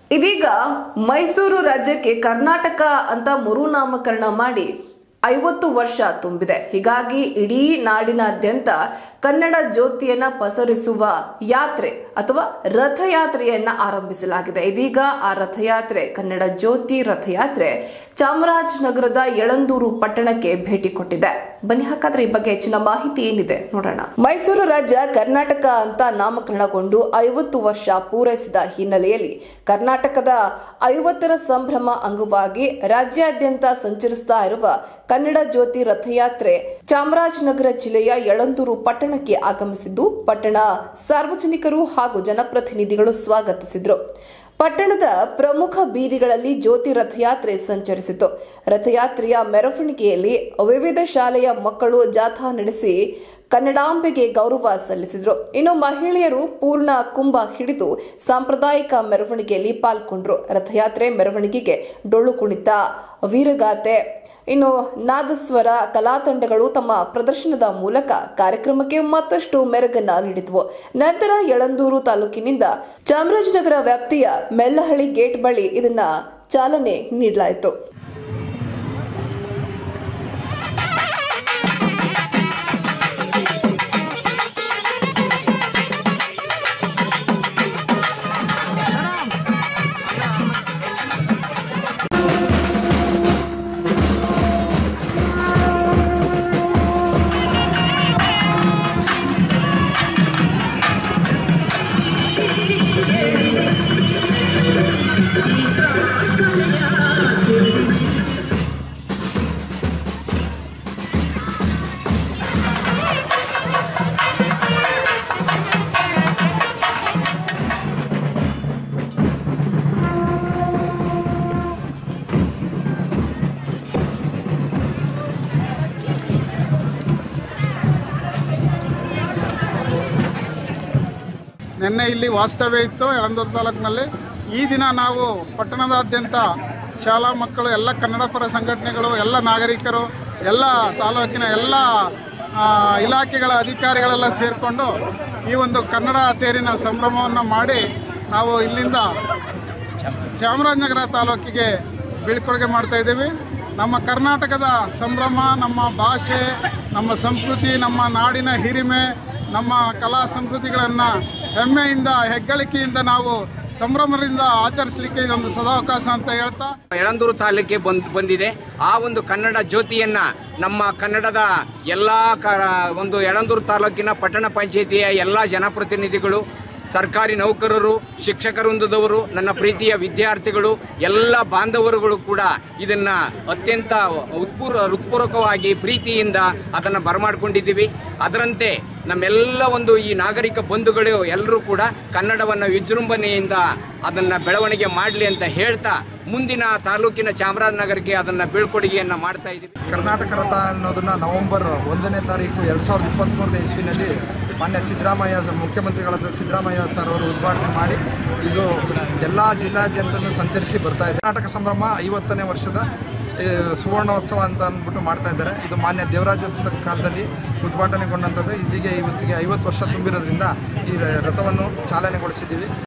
ಇದೀಗ ಮೈಸೂರು ರಾಜ್ಯಕ್ಕೆ ಕರ್ನಾಟಕ ಅಂತ ಮರುನಾಮಕರಣ ಮಾಡಿ ಐವತ್ತು ವರ್ಷ ತುಂಬಿದೆ ಹೀಗಾಗಿ ಇಡೀ ನಾಡಿನಾದ್ಯಂತ ಕನ್ನಡ ಜ್ಯೋತಿಯನ್ನ ಪಸರಿಸುವ ಯಾತ್ರೆ ಅಥವಾ ರಥಯಾತ್ರೆಯನ್ನ ಆರಂಭಿಸಲಾಗಿದೆ ಇದೀಗ ಆ ರಥಯಾತ್ರೆ ಕನ್ನಡ ಜ್ಯೋತಿ ರಥಯಾತ್ರೆ ಚಾಮರಾಜನಗರದ ಯಳಂದೂರು ಪಟ್ಟಣಕ್ಕೆ ಭೇಟಿ ಕೊಟ್ಟಿದೆ ಬನ್ನಿ ಹಾಗಾದ್ರೆ ಈ ಬಗ್ಗೆ ಹೆಚ್ಚಿನ ಮಾಹಿತಿ ಏನಿದೆ ನೋಡೋಣ ಮೈಸೂರು ರಾಜ್ಯ ಕರ್ನಾಟಕ ಅಂತ ನಾಮಕರಣಗೊಂಡು ಐವತ್ತು ವರ್ಷ ಪೂರೈಸಿದ ಹಿನ್ನೆಲೆಯಲ್ಲಿ ಕರ್ನಾಟಕದ ಐವತ್ತರ ಸಂಭ್ರಮ ಅಂಗವಾಗಿ ರಾಜ್ಯಾದ್ಯಂತ ಸಂಚರಿಸ್ತಾ ಇರುವ ಕನ್ನಡ ಜ್ಯೋತಿ ರಥಯಾತ್ರೆ ಚಾಮರಾಜನಗರ ಜಿಲ್ಲೆಯ ಯಳಂದೂರು ಪಟ್ಟಣಕ್ಕೆ ಆಗಮಿಸಿದ್ದು ಪಟ್ಟಣ ಸಾರ್ವಜನಿಕರು ಹಾಗೂ ಜನಪ್ರತಿನಿಧಿಗಳು ಸ್ವಾಗತಿಸಿದ್ರು ಪಟ್ಟಣದ ಪ್ರಮುಖ ಬೀದಿಗಳಲ್ಲಿ ಜ್ಯೋತಿ ರಥಯಾತ್ರೆ ಸಂಚರಿಸಿತು ರಥಯಾತ್ರೆಯ ಮೆರವಣಿಗೆಯಲ್ಲಿ ವಿವಿಧ ಶಾಲೆಯ ಮಕ್ಕಳು ಜಾಥಾ ನಡೆಸಿ ಕನ್ನಡಾಂಬೆಗೆ ಗೌರವ ಸಲ್ಲಿಸಿದ್ರು ಇನ್ನು ಮಹಿಳೆಯರು ಪೂರ್ಣ ಕುಂಭ ಹಿಡಿದು ಸಾಂಪ್ರದಾಯಿಕ ಮೆರವಣಿಗೆಯಲ್ಲಿ ಪಾಲ್ಗೊಂಡ್ರು ರಥಯಾತ್ರೆ ಮೆರವಣಿಗೆಗೆ ಡೊಳ್ಳು ಕುಣಿತ ವೀರಗಾತೆ ಇನ್ನು ನಾದಸ್ವರ ಕಲಾತಂಡಗಳು ತಮ್ಮ ಪ್ರದರ್ಶನದ ಮೂಲಕ ಕಾರ್ಯಕ್ರಮಕ್ಕೆ ಮತ್ತಷ್ಟು ಮೆರುಗನ್ನ ನೀಡಿದ್ವು ನಂತರ ಯಳಂದೂರು ತಾಲೂಕಿನಿಂದ ಚಾಮರಾಜನಗರ ವ್ಯಾಪ್ತಿಯ ಮೆಲ್ಲಹಳ್ಳಿ ಗೇಟ್ ಬಳಿ ಇದನ್ನ ಚಾಲನೆ ನೀಡಲಾಯಿತು ನಿನ್ನೆ ಇಲ್ಲಿ ವಾಸ್ತವ್ಯ ಇತ್ತು ಯಳಂದೂರು ತಾಲೂಕಿನಲ್ಲಿ ಈ ದಿನ ನಾವು ಪಟ್ಟಣದಾದ್ಯಂತ ಶಾಲಾ ಮಕ್ಕಳು ಎಲ್ಲ ಕನ್ನಡ ಪರ ಸಂಘಟನೆಗಳು ಎಲ್ಲ ನಾಗರಿಕರು ಎಲ್ಲ ತಾಲೂಕಿನ ಎಲ್ಲ ಆ, ಇಲಾಖೆಗಳ ಅಧಿಕಾರಿಗಳೆಲ್ಲ ಸೇರಿಕೊಂಡು ಈ ಒಂದು ಕನ್ನಡ ತೇರಿನ ಸಂಭ್ರಮವನ್ನು ಮಾಡಿ ನಾವು ಇಲ್ಲಿಂದ ಚಾಮರಾಜನಗರ ತಾಲೂಕಿಗೆ ಬೀಳ್ಕೊಡುಗೆ ಮಾಡ್ತಾ ಇದ್ದೀವಿ ನಮ್ಮ ಕರ್ನಾಟಕದ ಸಂಭ್ರಮ ನಮ್ಮ ಭಾಷೆ ನಮ್ಮ ಸಂಸ್ಕೃತಿ ನಮ್ಮ ನಾಡಿನ ಹಿರಿಮೆ ನಮ್ಮ ಕಲಾ ಸಂಸ್ಕೃತಿಗಳನ್ನು ಹೆಮ್ಮೆಯಿಂದ ಹೆಗ್ಗಳಿಕೆಯಿಂದ ನಾವು ಸಂಭ್ರಮದಿಂದ ಆಚರಿಸಲಿಕ್ಕೆ ಇದೊಂದು ಸದಾವಕಾಶ ಅಂತ ಹೇಳ್ತಾ ಯಳಂದೂರು ತಾಲೂಕಿಗೆ ಬಂದ್ ಬಂದಿದೆ ಆ ಒಂದು ಕನ್ನಡ ಜ್ಯೋತಿಯನ್ನು ನಮ್ಮ ಕನ್ನಡದ ಎಲ್ಲ ಕ ಒಂದು ಯಳಂದೂರು ತಾಲೂಕಿನ ಪಟ್ಟಣ ಪಂಚಾಯಿತಿಯ ಎಲ್ಲ ಜನಪ್ರತಿನಿಧಿಗಳು ಸರ್ಕಾರಿ ನೌಕರರು ಶಿಕ್ಷಕ ವೃಂದದವರು ನನ್ನ ಪ್ರೀತಿಯ ವಿದ್ಯಾರ್ಥಿಗಳು ಎಲ್ಲ ಬಾಂಧವರುಗಳು ಕೂಡ ಇದನ್ನು ಅತ್ಯಂತ ಉತ್ಪೂರ್ ಹೃತ್ಪೂರ್ವಕವಾಗಿ ಪ್ರೀತಿಯಿಂದ ಅದನ್ನು ಬರಮಾಡ್ಕೊಂಡಿದ್ದೀವಿ ಅದರಂತೆ ನಮ್ಮೆಲ್ಲ ಒಂದು ಈ ನಾಗರಿಕ ಬಂಧುಗಳು ಎಲ್ಲರೂ ಕೂಡ ಕನ್ನಡವನ್ನು ವಿಜೃಂಭಣೆಯಿಂದ ಅದನ್ನು ಬೆಳವಣಿಗೆ ಮಾಡಲಿ ಅಂತ ಹೇಳ್ತಾ ಮುಂದಿನ ತಾಲೂಕಿನ ಚಾಮರಾಜನಗರಕ್ಕೆ ಅದನ್ನು ಬೀಳ್ಕೊಡುಗೆಯನ್ನು ಮಾಡ್ತಾ ಇದ್ದೀವಿ ಕರ್ನಾಟಕ ರಥ ಅನ್ನೋದನ್ನ ನವೆಂಬರ್ ಒಂದನೇ ತಾರೀಕು ಎರಡು ಸಾವಿರದ ಇಪ್ಪತ್ತ್ಮೂರನೇ ಇಸ್ವಿನಲ್ಲಿ ಮಾನ್ಯ ಸಿದ್ದರಾಮಯ್ಯ ಸ- ಮುಖ್ಯಮಂತ್ರಿಗಳಾದ ಸಿದ್ದರಾಮಯ್ಯ ಸರ್ ಅವರು ಉದ್ಘಾಟನೆ ಮಾಡಿ ಇದು ಎಲ್ಲ ಜಿಲ್ಲಾದ್ಯಂತ ಸಂಚರಿಸಿ ಬರ್ತಾ ಇದೆ ಕರ್ನಾಟಕ ಸಂಭ್ರಮ ಐವತ್ತನೇ ವರ್ಷದ ಆ, ಸುವರ್ಣೋತ್ಸವ ಅಂತ ಅಂದ್ಬಿಟ್ಟು ಮಾಡ್ತಾ ಇದ್ದಾರೆ ಇದು ಮಾನ್ಯ ದೇವರಾಜ ಸ- ಕಾಲದಲ್ಲಿ ಉದ್ಘಾಟನೆಗೊಂಡಂಥದ್ದು ಇಲ್ಲಿಗೆ ಇವತ್ತಿಗೆ ಐವತ್ತು ವರ್ಷ ತುಂಬಿರೋದ್ರಿಂದ ಈ ರ- ರಥವನ್ನು ಚಾಲನೆಗೊಳಿಸಿದ್ದೀವಿ